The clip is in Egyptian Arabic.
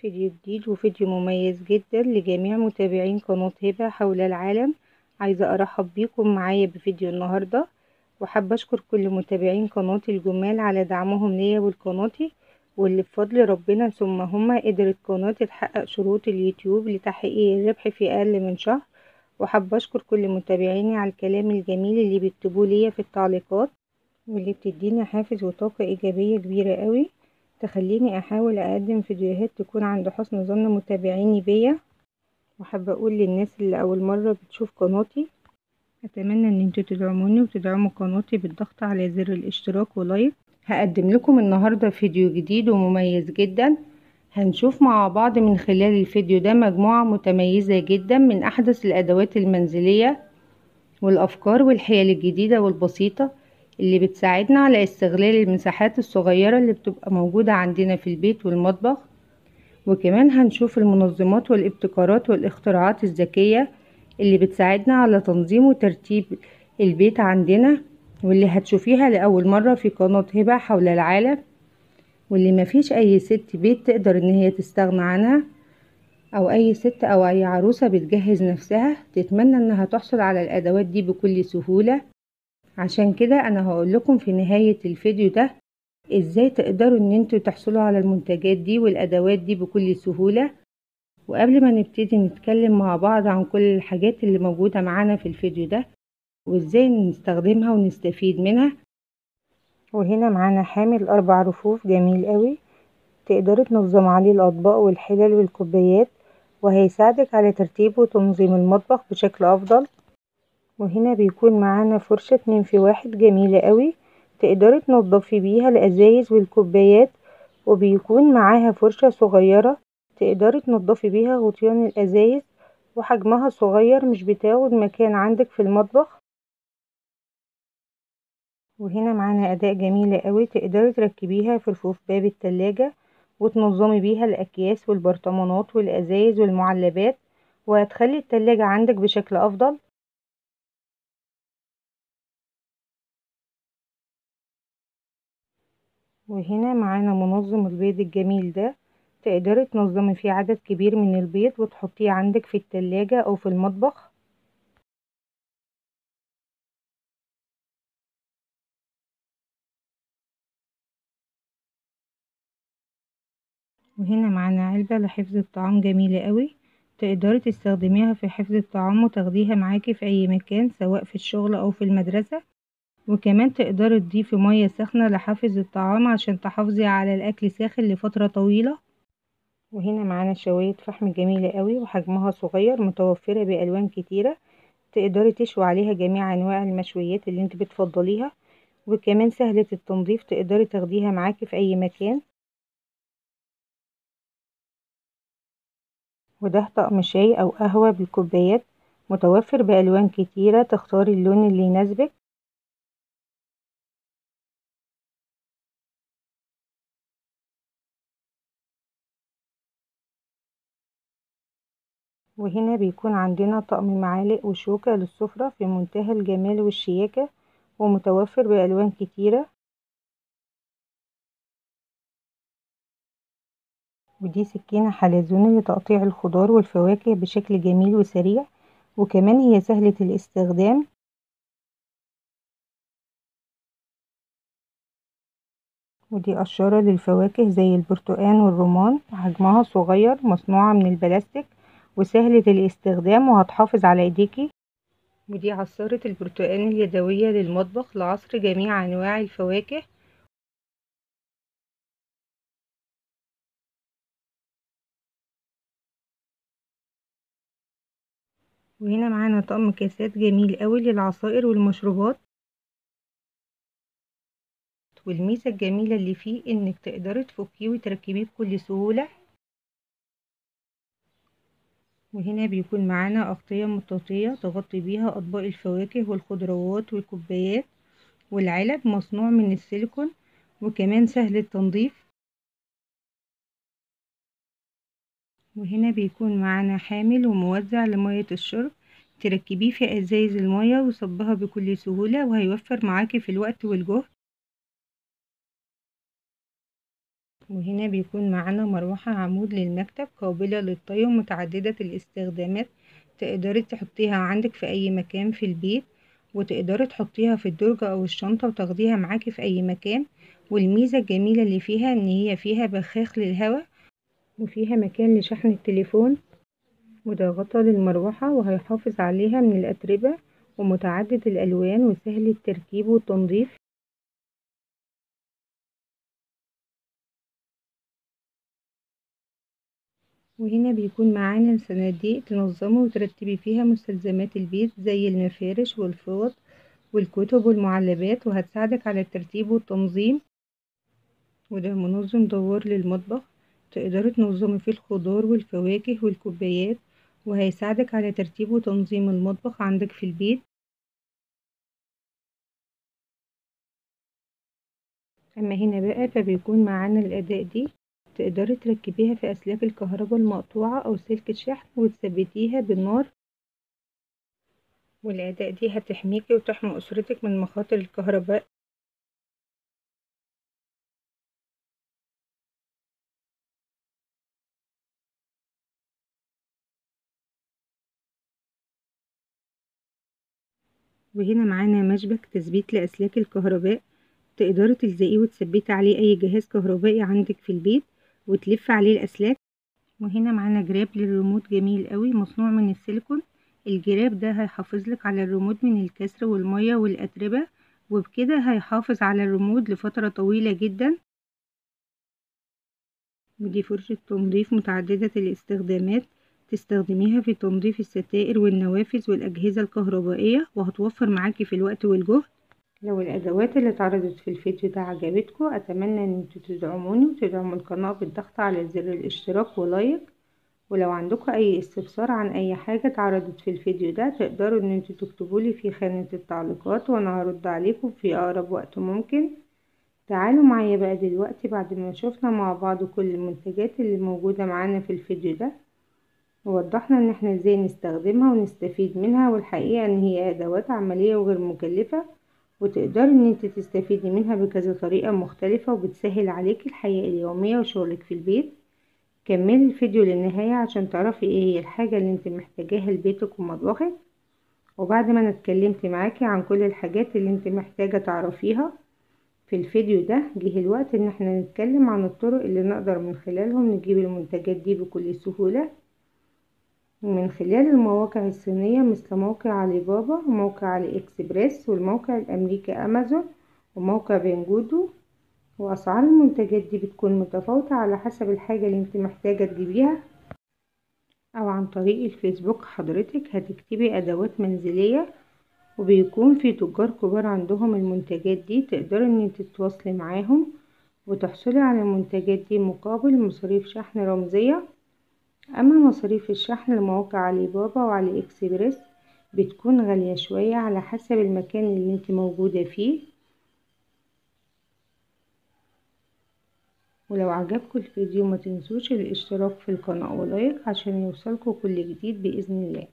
فيديو جديد وفيديو مميز جدا لجميع متابعين قناة هبة حول العالم عايزة ارحب بيكم معايا بفيديو النهاردة وحابة اشكر كل متابعين قناتي الجمال على دعمهم ليا ولقناتي واللي بفضل ربنا ثم هما قدرت قناتي تحقق شروط اليوتيوب لتحقيق الربح في اقل من شهر وحابة اشكر كل متابعيني على الكلام الجميل اللي بيكتبوه ليا في التعليقات واللي بتديني حافز وطاقة ايجابية كبيرة قوي تخليني احاول اقدم فيديوهات تكون عند حسن ظن متابعيني بيا وحابة اقول للناس اللي اول مرة بتشوف قناتي اتمنى ان انتوا تدعموني وتدعموا قناتي بالضغط على زر الاشتراك ولايك هقدم لكم النهاردة فيديو جديد ومميز جدا هنشوف مع بعض من خلال الفيديو ده مجموعة متميزة جدا من احدث الادوات المنزلية والافكار والحيل الجديدة والبسيطة اللي بتساعدنا على استغلال المساحات الصغيرة اللي بتبقى موجودة عندنا في البيت والمطبخ وكمان هنشوف المنظمات والابتكارات والاختراعات الذكية اللي بتساعدنا على تنظيم وترتيب البيت عندنا واللي هتشوفيها لأول مرة في قناة هبة حول العالم واللي مفيش أي ست بيت تقدر إن هي تستغنى عنها أو أي ست أو أي عروسة بتجهز نفسها تتمنى إنها تحصل على الأدوات دي بكل سهولة عشان كده انا هقول لكم في نهاية الفيديو ده ازاي تقدروا ان انتوا تحصلوا على المنتجات دي والادوات دي بكل سهولة وقبل ما نبتدي نتكلم مع بعض عن كل الحاجات اللي موجودة معانا في الفيديو ده وازاي نستخدمها ونستفيد منها وهنا معانا حامل اربع رفوف جميل قوي تقدري تنظم عليه الاطباق والحلل والكوبايات وهيساعدك على ترتيب وتنظيم المطبخ بشكل افضل وهنا بيكون معانا فرشة اتنين في واحد جميلة قوي تقدري تنضفي بيها الازايز والكوبايات وبيكون معاها فرشة صغيرة تقدري تنضفي بيها غطيان الازايز وحجمها صغير مش بتاخد مكان عندك في المطبخ وهنا معانا اداة جميلة قوي تقدري تركبيها في رفوف باب التلاجة وتنظمي بيها الاكياس والبرطمانات والازايز والمعلبات وهتخلي التلاجة عندك بشكل افضل وهنا معانا منظم البيض الجميل ده تقدري تنظمي فيه عدد كبير من البيض وتحطيه عندك في التلاجة او في المطبخ وهنا معانا علبة لحفظ الطعام جميلة قوي تقدري تستخدميها في حفظ الطعام وتاخديها معاكي في اي مكان سواء في الشغل او في المدرسة وكمان تقدري تضيفي مية سخنة لحافظ الطعام عشان تحافظي على الاكل ساخن لفترة طويلة وهنا معانا شواية فحم جميلة قوي وحجمها صغير متوفرة بالوان كتيرة تقدري تشوي عليها جميع انواع المشويات اللي انت بتفضليها وكمان سهلة التنظيف تقدري تاخديها معاكي في اي مكان وده طقم شاي او قهوة بالكوبايات متوفر بالوان كتيرة تختاري اللون اللي يناسبك وهنا بيكون عندنا طقم معالق وشوكة للسفرة في منتهى الجمال والشياكة ومتوفر بألوان كتيرة ودي سكينة حلزوني لتقطيع الخضار والفواكه بشكل جميل وسريع وكمان هي سهلة الاستخدام ودي قشارة للفواكه زي البرتقان والرمان حجمها صغير مصنوعة من البلاستيك وسهلة الاستخدام وهتحافظ على ايديكي ودي عصارة البرتقال اليدوية للمطبخ لعصر جميع انواع الفواكه وهنا معانا طقم كاسات جميل قوي للعصائر والمشروبات والميزة الجميلة اللي فيه انك تقدري تفكيه وتركبيه بكل سهولة وهنا بيكون معانا أغطية مطاطية تغطي بيها أطباق الفواكه والخضروات والكوبايات والعلب مصنوع من السيليكون وكمان سهل التنظيف وهنا بيكون معانا حامل وموزع لمية الشرب تركبيه في ازايز المية وصبها بكل سهولة وهيوفر معاكي في الوقت والجهد وهنا بيكون معانا مروحة عمود للمكتب قابلة للطي ومتعددة الاستخدامات تقدري تحطيها عندك في اي مكان في البيت وتقدري تحطيها في الدرج او الشنطة وتاخديها معاكي في اي مكان والميزة الجميلة اللي فيها ان هي فيها بخاخ للهواء وفيها مكان لشحن التليفون وده غطا للمروحة وهيحافظ عليها من الأتربة ومتعدد الألوان وسهل التركيب والتنظيف وهنا بيكون معانا صناديق تنظمي وترتبي فيها مستلزمات البيت زي المفارش والفوط والكتب والمعلبات وهتساعدك على الترتيب والتنظيم وده منظم دوار للمطبخ تقدري تنظمي فيه الخضار والفواكه والكوبايات وهيساعدك على ترتيب وتنظيم المطبخ عندك في البيت اما هنا بقى فبيكون معانا الاداة دي تقدري تركبيها في اسلاك الكهرباء المقطوعة او سلك الشحن وتثبتيها بالنار والاداة دي هتحميكي وتحمي اسرتك من مخاطر الكهرباء وهنا معانا مشبك تثبيت لأسلاك الكهرباء تقدري تلزقيه وتثبتي عليه أي جهاز كهربائي عندك في البيت وتلف عليه الأسلاك وهنا معانا جراب للريموت جميل قوي مصنوع من السيليكون الجراب ده هيحافظلك على الريموت من الكسر والمية والأتربة وبكده هيحافظ على الريموت لفترة طويلة جدا ودي فرشة تنظيف متعددة الاستخدامات تستخدميها في تنظيف الستائر والنوافذ والأجهزة الكهربائية وهتوفر معاكي في الوقت والجهد لو الأدوات اللي اتعرضت في الفيديو ده عجبتكم أتمنى ان انتوا تدعموني وتدعموا القناة بالضغط على زر الاشتراك ولايك ولو عندكم أي استفسار عن أي حاجة اتعرضت في الفيديو ده تقدروا ان انتوا تكتبولي في خانة التعليقات وأنا هرد عليكم في أقرب وقت ممكن تعالوا معايا بقى دلوقتي بعد ما شوفنا مع بعض كل المنتجات اللي موجودة معانا في الفيديو ده ووضحنا ان احنا ازاي نستخدمها ونستفيد منها والحقيقة ان هي ادوات عملية وغير مكلفة وتقدري ان انت تستفيدي منها بكذا طريقة مختلفة وبتسهل عليكي الحياة اليومية وشغلك في البيت كملي الفيديو للنهاية عشان تعرفي ايه هي الحاجة اللي انت محتاجاها لبيتك ومطبخك وبعد ما انا اتكلمت معاكي عن كل الحاجات اللي انت محتاجة تعرفيها في الفيديو ده جه الوقت ان احنا نتكلم عن الطرق اللي نقدر من خلالهم نجيب المنتجات دي بكل سهولة من خلال المواقع الصينية مثل موقع علي بابا وموقع علي اكسبريس والموقع الامريكي امازون وموقع بنجودو واسعار المنتجات دي بتكون متفاوتة على حسب الحاجة اللي انت محتاجة تجيبيها او عن طريق الفيسبوك حضرتك هتكتبي ادوات منزلية وبيكون في تجار كبار عندهم المنتجات دي تقدري ان انت تتواصلي معاهم وتحصلي على المنتجات دي مقابل مصاريف شحن رمزية اما مصاريف الشحن لمواقع علي بابا وعلي اكسبريس بتكون غالية شوية على حسب المكان اللي انت موجودة فيه ولو عجبكم الفيديو ما تنسوش الاشتراك في القناة ولايك عشان يوصلكوا كل جديد بإذن الله